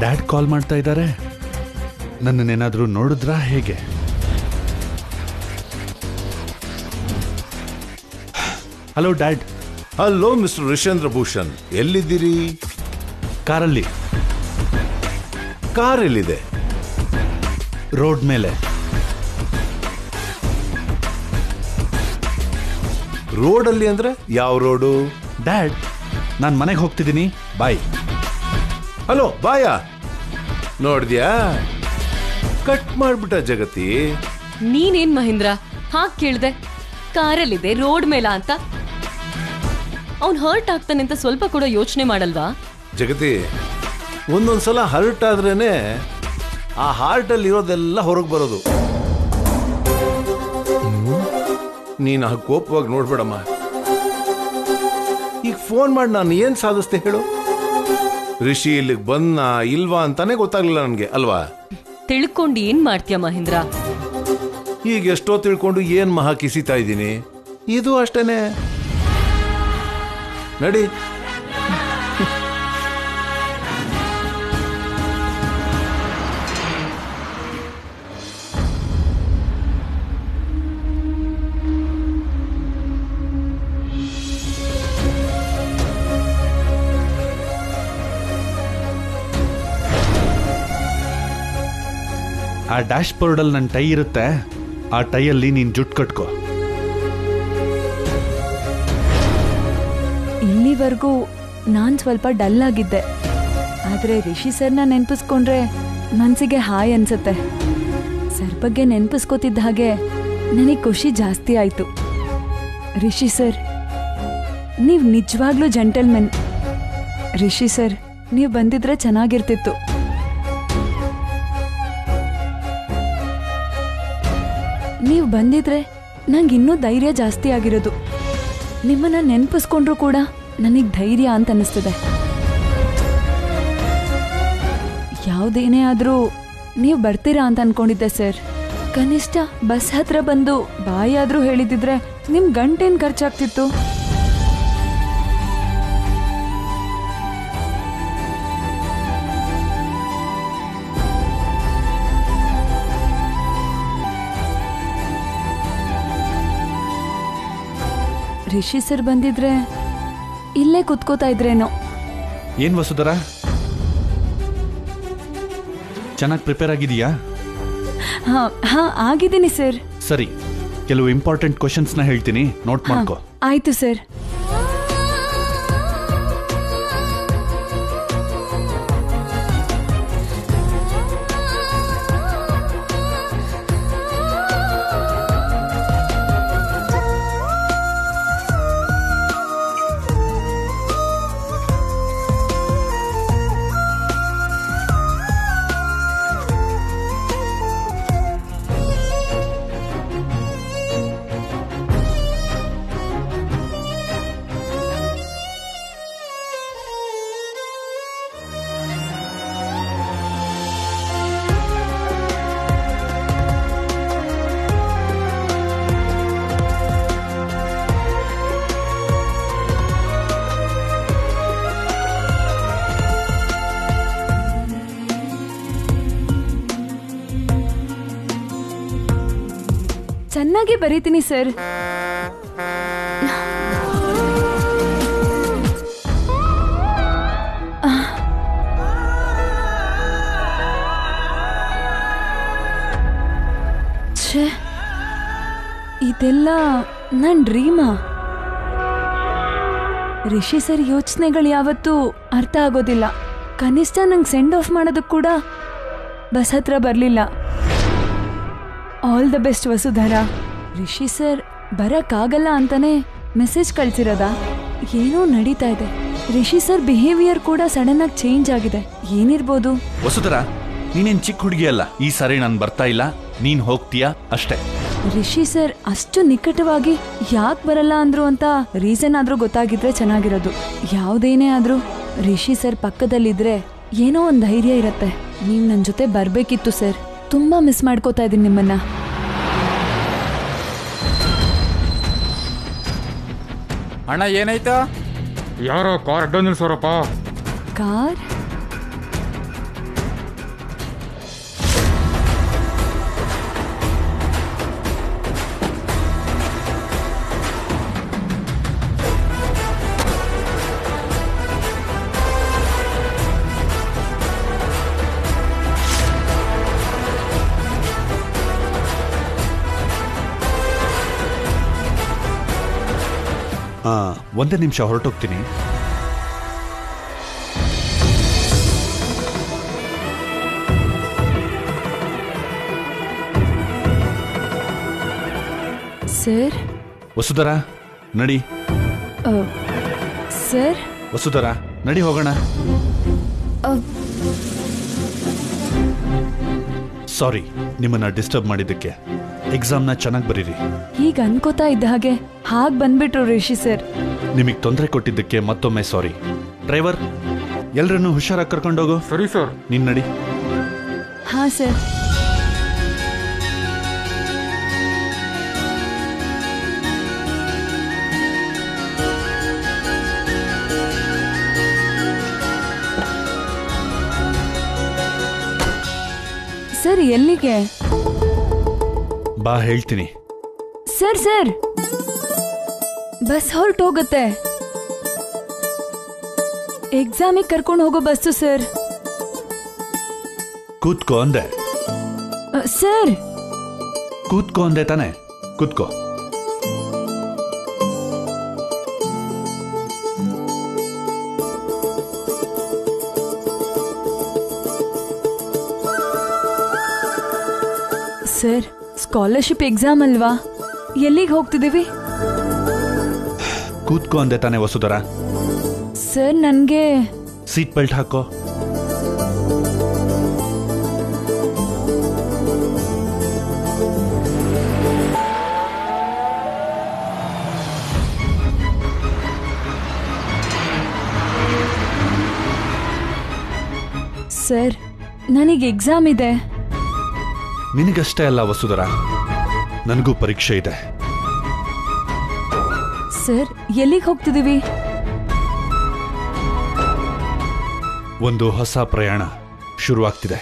Dad ಕಾಲ್ ಮಾಡ್ತಾ ಇದ್ದಾರೆ ನನ್ನನ್ನೇನಾದರೂ ನೋಡಿದ್ರಾ ಹೇಗೆ hello dad hello mister Rishendra Bhushan ಎಲ್ಲಿದ್ದೀರಿ ಕಾರಲ್ಲಿ ಕಾರ್ ಎಲ್ಲಿದೆ ರೋಡ್ ಮೇಲೆ ರೋಡಲ್ಲಿ ಅಂದ್ರೆ ಯಾವ ರೋಡು ಡ್ಯಾಡ್ ನಾನು ಮನೆಗೆ ಹೋಗ್ತಿದ್ದೀನಿ ಬಾಯ್ ಹಲೋ ಬಾಯ ನೋಡ್ದ್ಯಾ ಕಟ್ ಮಾಡ್ಬಿಟ್ಟ ಜಗತಿ ನೀನೇನ್ ಮಹೇಂದ್ರ ಹಾಗ್ ಕೇಳ್ದೆ ಕಾರಲ್ಲಿದೆ ರೋಡ್ ಮೇಲ ಅಂತ ಅವ್ನ್ ಹರ್ಟ್ ಆಗ್ತಾನೆ ಅಂತ ಸ್ವಲ್ಪ ಕೂಡ ಯೋಚನೆ ಮಾಡಲ್ವಾ ಜಗತಿ ಒಂದೊಂದ್ಸಲ ಹರ್ಟ್ ಆದ್ರೇನೆ ಆ ಹಾರ್ಟ್ ಅಲ್ಲಿ ಇರೋದೆಲ್ಲ ಹೊರಗೆ ಬರೋದು ನೀನು ಆ ಕೋಪವಾಗಿ ನೋಡ್ಬೇಡಮ್ಮ ಈಗ ಫೋನ್ ಮಾಡಿ ನಾನು ಏನ್ ಸಾಧಿಸ್ತೆ ಹೇಳು ರಿಷಿ ಇಲ್ಲಿಗೆ ಬಂದ ಇಲ್ವಾ ಅಂತಾನೆ ಗೊತ್ತಾಗ್ಲಿಲ್ಲ ನನಗೆ ಅಲ್ವಾ ತಿಳ್ಕೊಂಡ್ ಏನ್ ಮಾಡ್ತೀಯ ಮಹೇಂದ್ರ ಈಗ ಎಷ್ಟೋ ತಿಳ್ಕೊಂಡು ಏನ್ ಮಹಾ ಕಿಸಿತಾ ಇದ್ದೀನಿ ಇದು ಅಷ್ಟೇನೆ ನಡಿ ಆ ಡ್ಯಾಶ್ ಬೋರ್ಡಲ್ಲಿ ನನ್ನ ಟೈ ಇರುತ್ತೆ ಆ ಟೈಯಲ್ಲಿ ನೀನು ಜುಟ್ ಕಟ್ಕೋ ಇಲ್ಲಿವರೆಗೂ ನಾನು ಸ್ವಲ್ಪ ಡಲ್ ಆಗಿದ್ದೆ ಆದರೆ ರಿಷಿ ಸರ್ನ ನೆನಪಿಸ್ಕೊಂಡ್ರೆ ಮನಸ್ಸಿಗೆ ಹಾಯ್ ಅನ್ಸುತ್ತೆ ಸರ್ ಬಗ್ಗೆ ನೆನಪಿಸ್ಕೋತಿದ್ದ ಹಾಗೆ ನನಗೆ ಖುಷಿ ಜಾಸ್ತಿ ಆಯಿತು ರಿಷಿ ಸರ್ ನೀವು ನಿಜವಾಗ್ಲೂ ಜೆಂಟಲ್ಮೆನ್ ರಿಷಿ ಸರ್ ನೀವು ಬಂದಿದ್ರೆ ಚೆನ್ನಾಗಿರ್ತಿತ್ತು ನೀವು ಬಂದಿದ್ರೆ ನಂಗೆ ಇನ್ನೂ ಧೈರ್ಯ ಜಾಸ್ತಿ ಆಗಿರೋದು ನಿಮ್ಮನ್ನ ನೆನಪಿಸ್ಕೊಂಡ್ರು ಕೂಡ ನನಗೆ ಧೈರ್ಯ ಅಂತ ಅನಿಸ್ತಿದೆ ಯಾವುದೇನೇ ಆದರೂ ನೀವು ಬರ್ತೀರಾ ಅಂತ ಅನ್ಕೊಂಡಿದ್ದೆ ಸರ್ ಕನಿಷ್ಠ ಬಸ್ ಹತ್ರ ಬಂದು ಬಾಯಾದ್ರೂ ಹೇಳಿದಿದ್ರೆ ನಿಮ್ ಗಂಟೇನ್ ಖರ್ಚಾಗ್ತಿತ್ತು ರಿಷಿ ಸರ್ ಬಂದಿದ್ರೆ ಇಲ್ಲೇ ಕುತ್ಕೋತಾ ಇದ್ರೇನೋ ಏನು ವಸುಧರ ಚೆನ್ನಾಗಿ ಪ್ರಿಪೇರ್ ಆಗಿದೆಯಾ ಹಾ ಹಾ ಆಗಿದ್ದೀನಿ ಸರ್ ಸರಿ ಕೆಲವು ಇಂಪಾರ್ಟೆಂಟ್ ಕ್ವಶನ್ಸ್ನ ಹೇಳ್ತೀನಿ ನೋಟ್ ಹಾ, ಮಾಡ್ಕೋ ಆಯ್ತು ಸರ್ ಚೆನ್ನಾಗಿ ಬರೀತೀನಿ ಸರ್ ಛೇ ಇದೆಲ್ಲ ನನ್ನ ಡ್ರೀಮಾ ರಿಷಿ ಸರ್ ಯೋಚನೆಗಳು ಯಾವತ್ತೂ ಅರ್ಥ ಆಗೋದಿಲ್ಲ ಕನಿಷ್ಠ ನಂಗೆ ಸೆಂಡ್ ಆಫ್ ಮಾಡೋದಕ್ಕೆ ಕೂಡ ಬಸ್ ಹತ್ರ ಬರಲಿಲ್ಲ all the best Vasudhara Rishi sir ಬರಕ್ಕಾಗಲ್ಲ ಅಂತಾನೆ ಮೆಸೇಜ್ ಕಳ್ಸಿರೋದಾ ಏನೋ ನಡೀತಾ ಇದೆ ರಿಷಿ ಸರ್ ಬಿಹೇವಿಯರ್ ಕೂಡ ಸಡನ್ ಆಗಿ ಚೇಂಜ್ ಆಗಿದೆ ಏನಿರ್ಬೋದು ವಸುಧರ ನೀನೇನ್ ಚಿಕ್ಕ ಹುಡುಗಿ ಅಲ್ಲ ಈ ಸಾರಿ ನಾನು ಬರ್ತಾ ಇಲ್ಲ ನೀನ್ ಹೋಗ್ತೀಯಾ ಅಷ್ಟೇ ರಿಷಿ ಸರ್ ಅಷ್ಟು ನಿಕಟವಾಗಿ ಯಾಕೆ ಬರಲ್ಲ ಅಂದ್ರು ಅಂತ ರೀಸನ್ ಆದ್ರೂ ಗೊತ್ತಾಗಿದ್ರೆ ಚೆನ್ನಾಗಿರೋದು ಯಾವುದೇನೇ ಆದ್ರೂ ರಿಷಿ ಸರ್ ಪಕ್ಕದಲ್ಲಿದ್ರೆ ಏನೋ ಒಂದು ಧೈರ್ಯ ಇರತ್ತೆ ನೀವು ನನ್ನ ಜೊತೆ ಬರ್ಬೇಕಿತ್ತು ಸರ್ ತುಂಬಾ ಮಿಸ್ ಮಾಡ್ಕೋತಾ ಇದ್ದೀನಿ ನಿಮ್ಮನ್ನ ಅಣ್ಣ ಏನಾಯ್ತು ಯಾರೋ ಕಾರ್ ಅಡ್ಡ ನಿಲ್ಸೋರಪ್ಪ ಕಾರ್ ಆ, ಒಂದೇ ನಿಮಿಷ ಹೊರಟೋಗ್ತೀನಿ ಸರ್ ವಸುಧರ ನಡಿ ಆ, ಸರ್ ವಸುಧರ ನಡಿ ಹೋಗೋಣ ಆ, ಸಾರಿ ನಿಮ್ಮನ್ನ ಡಿಸ್ಟರ್ಬ್ ಮಾಡಿದ್ದಕ್ಕೆ ಎಕ್ಸಾಮ್ನ ಚೆನ್ನಾಗಿ ಬರೀರಿ ಈಗ ಅನ್ಕೋತಾ ಇದ್ದ ಹಾಗೆ ಹಾಗ್ ಬಂದ್ಬಿಟ್ರು ರಿಷಿ ಸರ್ ನಿಮಗೆ ತೊಂದರೆ ಕೊಟ್ಟಿದ್ದಕ್ಕೆ ಮತ್ತೊಮ್ಮೆ ಸಾರಿ ಡ್ರೈವರ್ ಎಲ್ರನ್ನೂ ಹುಷಾರಾಗಿ ಕರ್ಕೊಂಡೋಗು ಸರಿ ಸರ್ ನೀನ್ ನಡಿ ಹಾ ಸರ್ ಸರ್ ಎಲ್ಲಿಗೆ ಬಾ ಹೇಳ್ತೀನಿ ಸರ್ ಸರ್ ಬಸ್ ಹೊರಟೋಗುತ್ತೆ ಎಕ್ಸಾಮಿಗೆ ಕರ್ಕೊಂಡು ಹೋಗೋ ಬಸ್ಸು ಸರ್ ಕೂತ್ಕೋ ಅಂದೆ ಅ, ಸರ್ ಕೂತ್ಕೋ ಅಂದೆ ತಾನೆ ಕೂತ್ಕೋ ಸರ್ ಸ್ಕಾಲರ್ಶಿಪ್ ಎಕ್ಸಾಮ್ ಅಲ್ವಾ ಎಲ್ಲಿಗೆ ಹೋಗ್ತಿದ್ದೀವಿ ಕೂತ್ಕೋ ಅಂದೆ ತಾನೆ ವಸುಧರ ಸರ್ ನನಗೆ ಸೀಟ್ ಬೆಲ್ಟ್ ಹಾಕೋ ಸರ್ ನನಗೆ ಎಕ್ಸಾಮ್ ಇದೆ ನಿನಗಷ್ಟೇ ಅಲ್ಲ ವಸುಧರ ನನಗೂ ಪರೀಕ್ಷೆ ಇದೆ ಸರ್ ಎಲ್ಲಿಗೆ ಹೋಗ್ತಿದ್ದೀವಿ ಒಂದು ಹೊಸ ಪ್ರಯಾಣ ಶುರುವಾಗ್ತಿದೆ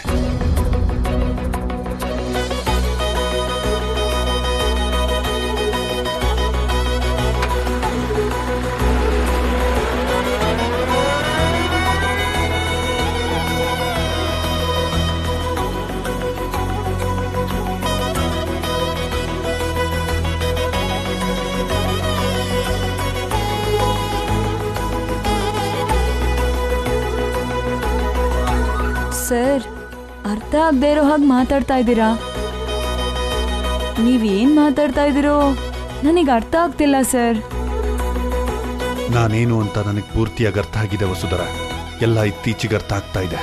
ಸರ್ ಅರ್ಥ ಆಗದೆ ಇರೋ ಹಾಗೆ ಮಾತಾಡ್ತಾ ಇದ್ದೀರಾ ನೀವೇನ್ ಮಾತಾಡ್ತಾ ಇದ್ದೀರೋ ನನಗೆ ಅರ್ಥ ಆಗ್ತಿಲ್ಲ ಸರ್ ನಾನೇನು ಅಂತ ನನಗೆ ಪೂರ್ತಿಯಾಗಿ ಅರ್ಥ ಆಗಿದೆ ವಸುಧರ ಎಲ್ಲ ಇತ್ತೀಚೆಗೆ ಅರ್ಥ ಆಗ್ತಾ ಇದೆ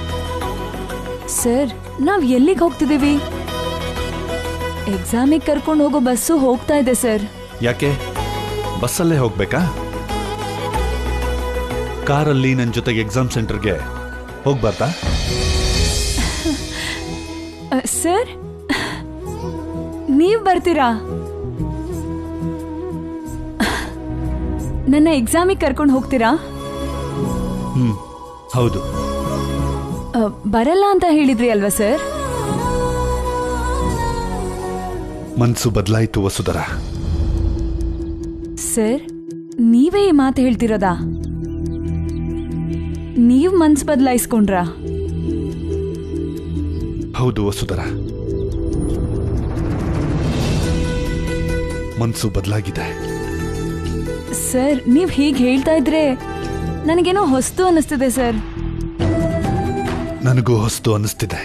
ಸರ್ ನಾವ್ ಎಲ್ಲಿಗೆ ಹೋಗ್ತಿದ್ದೀವಿ ಎಕ್ಸಾಮಿಗೆ ಕರ್ಕೊಂಡು ಹೋಗೋ ಬಸ್ಸು ಹೋಗ್ತಾ ಇದೆ ಸರ್ ಯಾಕೆ ಬಸ್ಸಲ್ಲೇ ಹೋಗ್ಬೇಕಾ ಕಾರಲ್ಲಿ ನನ್ನ ಜೊತೆಗೆ ಎಕ್ಸಾಮ್ ಸೆಂಟರ್ಗೆ ಹೋಗ್ಬಾರ್ದಾ ಅ, ಸರ್ ನೀವ್ ಬರ್ತೀರಾ ನನ್ನ ಎಕ್ಸಾಮಿಗೆ ಕರ್ಕೊಂಡು ಹೋಗ್ತೀರಾ ಹ್ಮ್ ಹೌದು ಅ, ಬರಲ್ಲ ಅಂತ ಹೇಳಿದ್ರಿ ಅಲ್ವಾ ಸರ್ ಮನ್ಸು ಬದಲಾಯಿತು ವಸುಧರ ಸರ್ ನೀವೇ ಈ ಮಾತು ಹೇಳ್ತಿರೋದಾ ನೀವ್ ಮನ್ಸ್ ಬದಲಾಯಿಸ್ಕೊಂಡ್ರಾ ಹೌದು ವಸುಧರ ಮನ್ಸು ಬದಲಾಗಿದೆ ಸರ್ ನೀವ್ ಹೀಗೆ ಹೇಳ್ತಾ ಇದ್ರೆ ನನಗೇನೋ ಹೊಸ್ತು ಅನ್ನಿಸ್ತಿದೆ ಸರ್ ನನಗೂ ಹೊಸ್ತು ಅನ್ನಿಸ್ತಿದೆ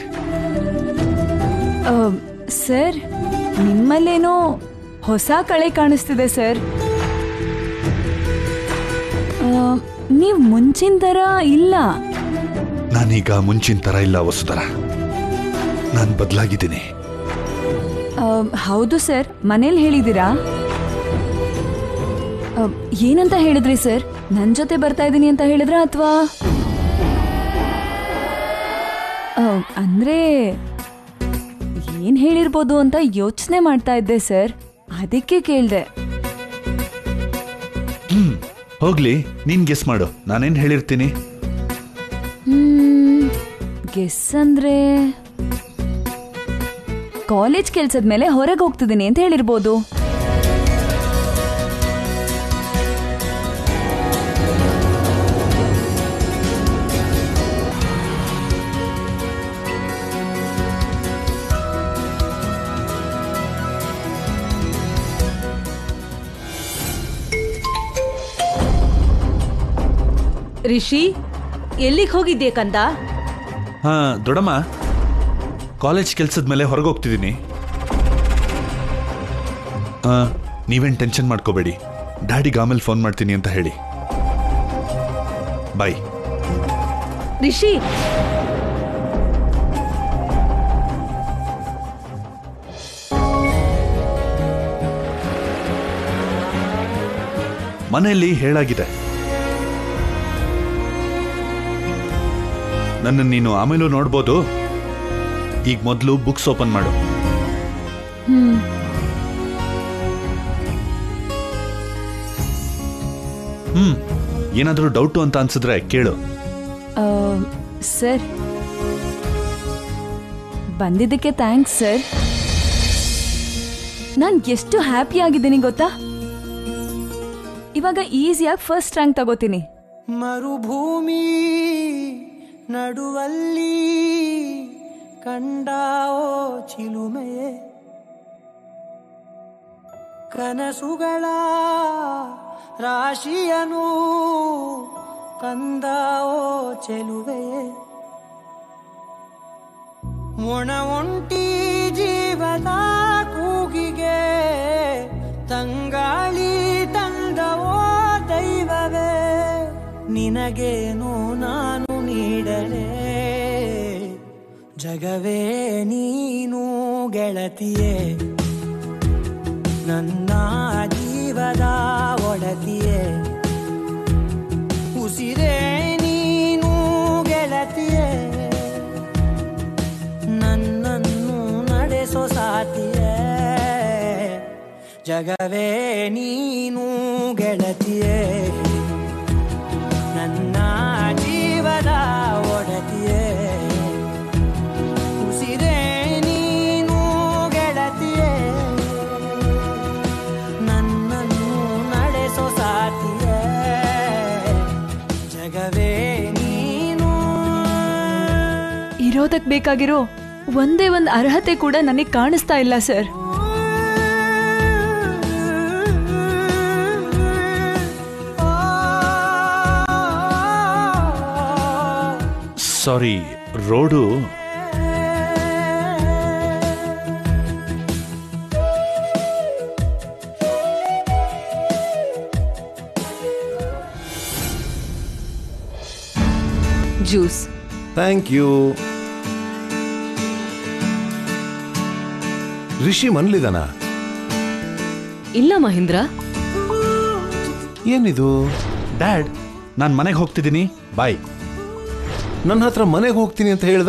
ಆ, ಸರ್ ನಿಮ್ಮಲ್ಲೇನೋ ಹೊಸ ಕಳೆ ಕಾಣಿಸ್ತಿದೆ ಸರ್ ಆ, ನೀವ್ ಮುಂಚಿನ ಥರ ಇಲ್ಲ ನಾನೀಗ ಮುಂಚಿನ ಥರ ಇಲ್ಲ ವಸುಧರ ನಾನು ಬದಲಾಗಿದ್ದೀನಿ ಆ, ಹೌದು ಸರ್ ಮನೇಲಿ ಹೇಳಿದ್ದೀರಾ ಆ, ಏನಂತ ಹೇಳಿದ್ರಿ ಸರ್ ನನ್ನ ಜೊತೆ ಬರ್ತಾ ಇದ್ದೀನಿ ಅಂತ ಹೇಳಿದ್ರಾ ಅಥವಾ ಅಂದ್ರೆ ಏನ್ ಹೇಳಿರ್ಬೋದು ಅಂತ ಯೋಚನೆ ಮಾಡ್ತಾ ಇದ್ದೆ ಸರ್ ಅದಕ್ಕೆ ಕೇಳ್ದೆ ಹ್ಮ್ ಹೋಗ್ಲಿ ನೀನ್ ಗೆಸ್ ಮಾಡು ನಾನೇನ್ ಹೇಳಿರ್ತೀನಿ ಹ್ಮ್ ಗೆಸ್ ಅಂದ್ರೆ ಕಾಲೇಜ್ ಕೆಲ್ಸದ ಮೇಲೆ ಹೊರಗೆ ಹೋಗ್ತಿದ್ದೀನಿ ಅಂತ ಹೇಳಿರ್ಬೋದು ರಿಷಿ ಎಲ್ಲಿಗೆ ಹೋಗಿದ್ದೆ ಕಂದ ಹಾ ದೊಡಮ್ಮ ಕಾಲೇಜ್ ಕೆಲ್ಸದ ಮೇಲೆ ಹೊರಗೋಗ್ತಿದ್ದೀನಿ ನೀವೇನು ಟೆನ್ಷನ್ ಮಾಡ್ಕೋಬೇಡಿ ಡ್ಯಾಡಿಗೆ ಆಮೇಲೆ ಫೋನ್ ಮಾಡ್ತೀನಿ ಅಂತ ಹೇಳಿ ಬಾಯ್ ರಿಷಿ ಮನೆಯಲ್ಲಿ ಹೇಳಾಗಿದೆ ನನ್ನ ನೀನು ಆಮೇಲೂ ನೋಡ್ಬೋದು ಈಗ ಮೊದಲು ಬುಕ್ಸ್ ಓಪನ್ ಮಾಡು ಹ್ಮ್ ಏನಾದರೂ ಡೌಟು ಅಂತ ಅನ್ಸಿದ್ರೆ ಕೇಳು ಆ, ಸರ್ ಬಂದಿದ್ದಕ್ಕೆ ಥ್ಯಾಂಕ್ಸ್ ಸರ್ ನಾನು ಎಷ್ಟು ಹ್ಯಾಪಿ ಆಗಿದ್ದೀನಿ ಗೊತ್ತಾ ಇವಾಗ ಈಸಿಯಾಗಿ ಫಸ್ಟ್ ರ್ಯಾಂಕ್ ತಗೋತೀನಿ ಮರುಭೂಮಿ ನಡುವಲ್ಲಿ ಕಂಡಾವೋ ಚಿಲುಮೆಯೇ ಕನಸುಗಳ ರಾಶಿಯನು ಕಂದಾವೋ ಚೆಲುವೆಯೇ ಒಣ ಒಂಟಿ ಜೀವದ ಕೂಗಿಗೆ ತಂಗಾಳಿ ತಂದವೋ ದೈವವೇ ನಿನಗೇನು ನಾನು ನೀಡಲೇ ಜಗವೇ ನೀನು ಗೆಳತಿಯೇ ನನ್ನ ಜೀವದ ಒಡತಿಯೇ ಉಸಿರೇ ನೀನು ಗೆಳತಿಯೇ ನನ್ನನ್ನು ನಡೆಸೋ ಸಾತಿಯೇ ಜಗವೇ ನೀನು ಗೆಳತಿಯೇ ನನ್ನ ಜೀವದ ಒಡತಿಯೇ ಉಸಿರೇ ನೀನು ಗೆಳತಿಯೇ ನನ್ನನ್ನು ನಡೆಸೋ ಸಾತಿಯೇ ಜಗವೇ ನೀನು ಇರೋದಕ್ ಬೇಕಾಗಿರೋ ಒಂದೇ ಒಂದು ಅರ್ಹತೆ ಕೂಡ ನನಗೆ ಕಾಣಿಸ್ತಾ ಇಲ್ಲ sir sorry road juice thank you Rishi ಮನ್ಲಿದಾನ ಇಲ್ಲ ಮಹೇಂದ್ರ ಏನಿದು ಡ್ಯಾಡ್ ನಾನು ಮನೆಗೆ ಹೋಗ್ತಿದ್ದೀನಿ ಬಾಯ್ ನನ್ನ ಹತ್ರ ಮನೆಗೆ ಹೋಗ್ತೀನಿ ಅಂತ ಹೇಳ್ದ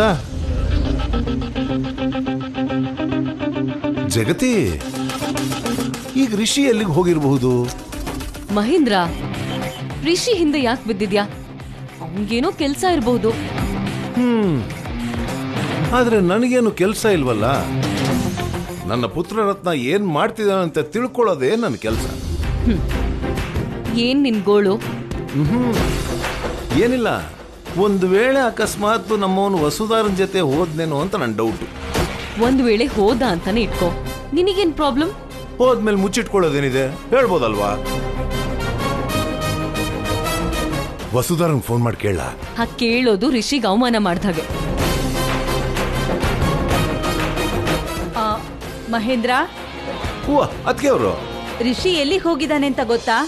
ಜಗತಿ ಈಗ ರಿಷಿ ಎಲ್ಲಿಗೆ ಹೋಗಿರಬಹುದು ಮಹೇಂದ್ರ ರಿಷಿ ಹಿಂದೆ ಯಾಕೆ ಬಿದ್ದಿದ್ಯಾ ಅವನಿಗೇನೋ ಕೆಲ್ಸ ಇರಬಹುದು ಹ್ಮ್ ಆದ್ರೆ ನನಗೇನು ಕೆಲಸ ಇಲ್ವಲ್ಲ ನನ್ನ ಪುತ್ರ ರತ್ನ ಏನ್ ಮಾಡ್ತಿದ್ದಾನಂತ ತಿಳ್ಕೊಳ್ಳೋದೇ ನನ್ನ ಕೆಲಸ ಏನ್ ನಿನ್ ಗೋಳು ಏನಿಲ್ಲ ಒಂದು ವೇಳೆ ಅಕಸ್ಮಾತ್ ನಮ್ಮವನು ವಸುಧಾರನ್ ಜೊತೆ ಹೋದ್ನೇನೋ ಅಂತ ನನ್ನ ಡೌಟು ಒಂದ್ ವೇಳೆ ಹೋದ ಅಂತಾನೆ ಇಟ್ಕೋ ನಿನಗೇನ್ ಪ್ರಾಬ್ಲಮ್ ಹೋದ್ಮೇಲೆ ಮುಚ್ಚಿಟ್ಕೊಳ್ಳೋದೇನಿದೆ ಹೇಳ್ಬೋದಲ್ವಾ ವಸುಧಾರಂಗ್ ಫೋನ್ ಮಾಡಿ ಕೇಳ ಹಾ ಕೇಳೋದು ರಿಷಿಗ್ ಅವಮಾನ ಮಾಡ್ದಾಗೆ ಆ, ಮಹೇಂದ್ರ ಹೂವ ಅದಕ್ಕೆ ಅವರು ರಿಷಿ ಎಲ್ಲಿಗೆ ಹೋಗಿದ್ದಾನೆ ಅಂತ ಗೊತ್ತಾ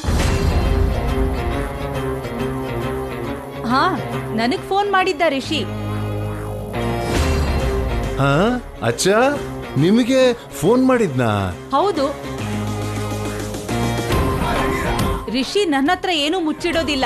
ಹಾ ನನಗ್ ಫೋನ್ ಮಾಡಿದ್ದ ರಿಷಿ ಹಾ ಅಚ್ಚ ನಿಮಗೆ ಫೋನ್ ಮಾಡಿದ್ನಾ ಹೌದು ರಿಷಿ ನನ್ನ ಹತ್ರ ಏನೂ ಮುಚ್ಚಿಡೋದಿಲ್ಲ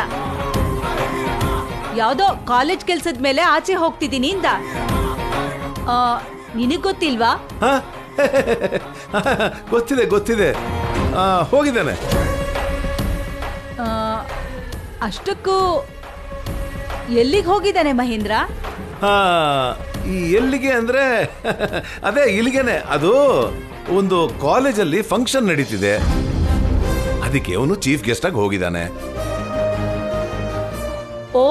ಯಾವ್ದೋ ಕಾಲೇಜ್ ಕೆಲ್ಸದ ಮೇಲೆ ಆಚೆ ಹೋಗ್ತಿದ್ದೀನಿ ಇಂದ ಆ, ನಿನಗ್ ಗೊತ್ತಿಲ್ವಾ ಹಾ? ಗೊತ್ತಿದೆ ಗೊತ್ತಿದೆ ಆ, ಹೋಗಿದ್ದಾನೆ ಆ, ಅಷ್ಟಕ್ಕೂ ಎಲ್ಲಿಗೆ ಹೋಗಿದ್ದಾನೆ ಮಹೇಂದ್ರ ಹಾ ಈ ಎಲ್ಲಿಗೆ ಅಂದ್ರೆ ಅದೇ ಇಲ್ಲಿಗೆನೆ ಅದು ಒಂದು ಕಾಲೇಜಲ್ಲಿ ಫಂಕ್ಷನ್ ನಡೀತಿದೆ ಅದಕ್ಕೆ ಅವನು ಚೀಫ್ ಗೆಸ್ಟ್ ಆಗಿ ಹೋಗಿದ್ದಾನೆ ಓ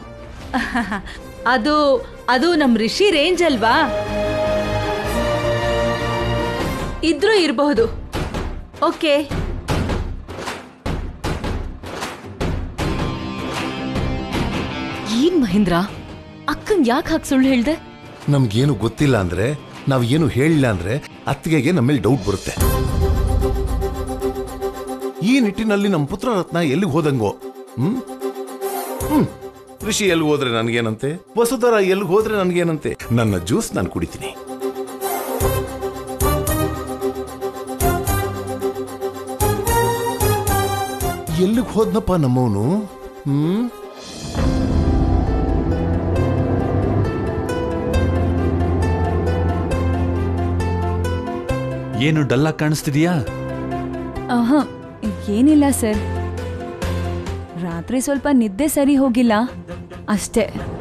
ಅದು ಅದು ನಮ್ ರಿಷಿ ರೇಂಜ್ ಅಲ್ವಾ ಇದ್ರೂ ಇರಬಹುದು ಓಕೆ ಮಹೇಂದ್ರ ಅಕ್ಕಂಗ್ ಯಾಕೆ ಹಾಕಿ ಸುಳ್ಳು ಹೇಳ್ದೆ ನಮ್ಗೇನು ಗೊತ್ತಿಲ್ಲ ಅಂದ್ರೆ ನಾವ್ ಏನು ಹೇಳಿಲ್ಲ ಅಂದ್ರೆ ಅತ್ತಿಗೆಗೆ ನಮ್ಮ ಮೇಲೆ ಡೌಟ್ ಬರುತ್ತೆ ಈ ನಿಟ್ಟಿನಲ್ಲಿ ನಮ್ಮ ಪುತ್ರ ರತ್ನ ಎಲ್ಲಿಗೆ ಹೋದಂಗೋ ಹ್ಮ್ ಹ್ಮ್ ಋಷಿ ಎಲ್ಲಿ ಹೋದ್ರೆ ನನ್ಗೇನಂತೆ ವಸುಧರ ಎಲ್ಲಿಗೆ ಹೋದ್ರೆ ನನ್ಗೇನಂತೆ ನನ್ನ ಜ್ಯೂಸ್ ನಾನು ಕುಡಿತೀನಿ ಎಲ್ಲಿಗೆ ಹೋದ್ನಪ್ಪ ನಮ್ಮವನು ಹ್ಮ್ ಏನು ಡಲ್ಲ ಕಾಣಿಸ್ತಿದೀಯಾ ಆಹಾ ಏನಿಲ್ಲ ಸರ್ ರಾತ್ರಿ ಸ್ವಲ್ಪ ನಿದ್ದೆ ಸರಿ ಹೋಗಿಲ್ಲ ಅಷ್ಟೇ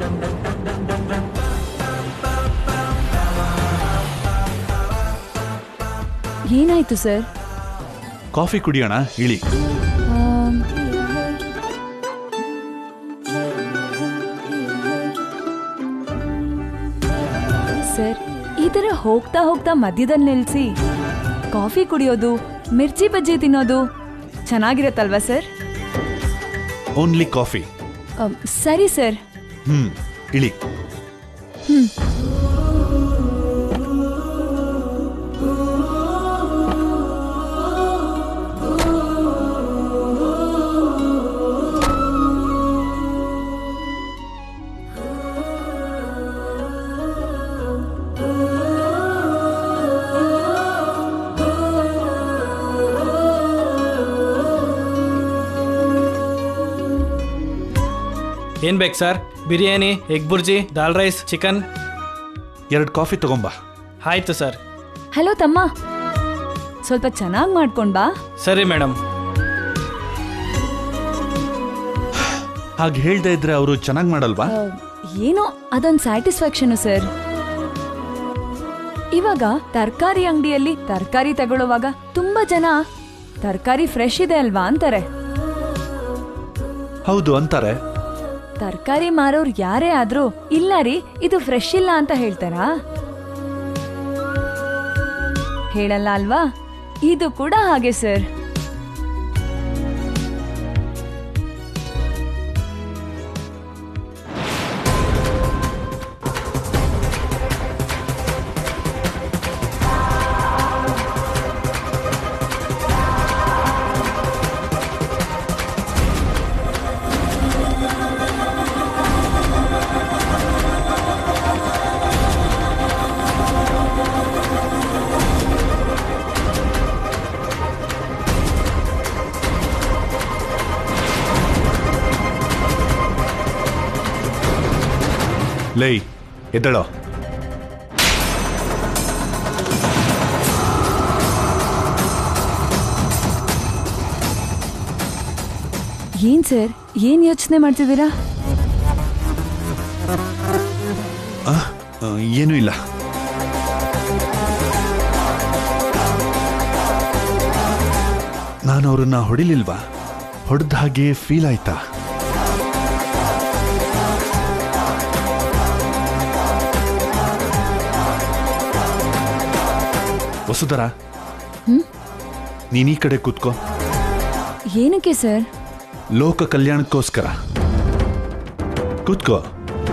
ಏನಾಯ್ತು ಸರ್ ಕಾಫಿ ಕುಡಿಯೋಣ ಇಳಿ ಆಮ್, ಸರ್ ಈ ಥರ ಹೋಗ್ತಾ ಹೋಗ್ತಾ ಮಧ್ಯದಲ್ಲಿ ನಿಲ್ಲಿಸಿ ಕಾಫಿ ಕುಡಿಯೋದು ಮಿರ್ಚಿ ಬಜ್ಜಿ ತಿನ್ನೋದು ಚೆನ್ನಾಗಿರತ್ತಲ್ವಾ ಸರ್ ಓನ್ಲಿ ಕಾಫಿ ಆಮ್, ಸರಿ ಸರ್ ಹ್ಮ್ ಇಳಿ ಏನ್ ಬೇಕು sir biryani egg bhurji dal rice chicken ಎರಡು ಕಾಫಿ ತಗೊಂಬಾ ಆಯ್ತು ಸರ್ ಹಲೋ ತಮ್ಮ ಸ್ವಲ್ಪ ಚೆನ್ನಾಗಿ ಮಾಡ್ಕೊಂಡ್ ಬಾ ಸರಿ ಮೇಡಮ್ ಹಾಗೆ ಹೇಳ್ದೆ ಇದ್ರೆ ಅವರು ಚೆನ್ನಾಗಿ ಮಾಡಲ್ವಾ ಆ, ಏನೋ ಅದೊಂದು ಸ್ಯಾಟಿಸ್ಫ್ಯಾಕ್ಷನ್ ಸರ್ ಇವಾಗ ತರಕಾರಿ ಅಂಗಡಿಯಲ್ಲಿ ತರಕಾರಿ ತಗೊಳ್ಳುವಾಗ ತುಂಬಾ ಜನ ತರಕಾರಿ ಫ್ರೆಶ್ ಇದೆ ಅಲ್ವಾ ಅಂತಾರೆ ಹೌದು ಅಂತಾರೆ ತರಕಾರಿ ಮಾರೋರು ಯಾರೇ ಆದ್ರೂ ಇಲ್ಲ ರೀ ಇದು ಫ್ರೆಶ್ ಇಲ್ಲ ಅಂತ ಹೇಳ್ತಾರಾ ಹೇಳಲ್ಲ ಅಲ್ವಾ ಇದು ಕೂಡ ಹಾಗೆ ಸರ್ ಲೈ ಎದ್ದಳೋ ಏನ್ ಸರ್ ಏನ್ ಯೋಚನೆ ಮಾಡ್ತಿದ್ದೀರಾ ಆ, ಏನೂ ಇಲ್ಲ ನಾನು ಅವ್ರನ್ನ ಹೊಡಿಲಿಲ್ವಾ ಹೊಡೆದ ಹಾಗೆ ಫೀಲ್ ಆಯ್ತಾ ವಸುಧರ ನೀನ್ ಈ ಕಡೆ ಕೂತ್ಕೋ ಏನಕ್ಕೆ ಸರ್ ಲೋಕ ಕಲ್ಯಾಣಕ್ಕೋಸ್ಕರ ಕೂತ್ಕೋ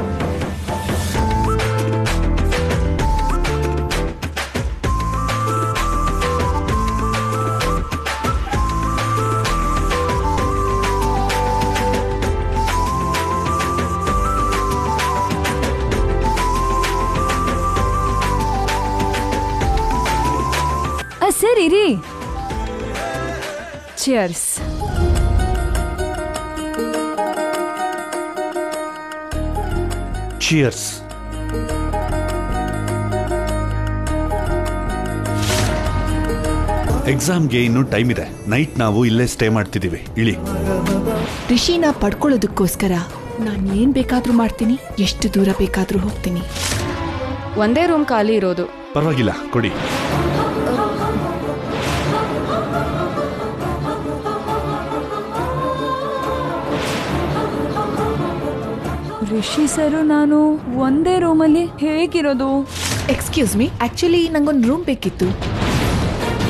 ಆ, ಸರ್ ಇರಿ ಚಿಯರ್ಸ್ ಚಿಯರ್ಸ್ ಎಕ್ಸಾಮ್ಗೆ ಇನ್ನೂ ಟೈಮ್ ಇದೆ ನೈಟ್ ನಾವು ಇಲ್ಲೇ ಸ್ಟೇ ಮಾಡ್ತಿದ್ದೀವಿ ಇಳಿ ರಿಷಿನ ಪಡ್ಕೊಳ್ಳೋದಕ್ಕೋಸ್ಕರ ನಾನು ಏನ್ ಬೇಕಾದ್ರೂ ಮಾಡ್ತೀನಿ ಎಷ್ಟು ದೂರ ಬೇಕಾದ್ರೂ ಹೋಗ್ತೀನಿ ಒಂದೇ ರೂಮ್ ಖಾಲಿ ಇರೋದು ಪರವಾಗಿಲ್ಲ ಕೊಡಿ ರಿಷಿ ಸರು ನಾನು ಒಂದೇ ರೂಮಲ್ಲಿ ಹೇಗಿರೋದು ಎಕ್ಸ್ಕ್ಯೂಸ್ ಮೀ ಆಕ್ಚುಲಿ ನಂಗೊಂದು ರೂಮ್ ಬೇಕಿತ್ತು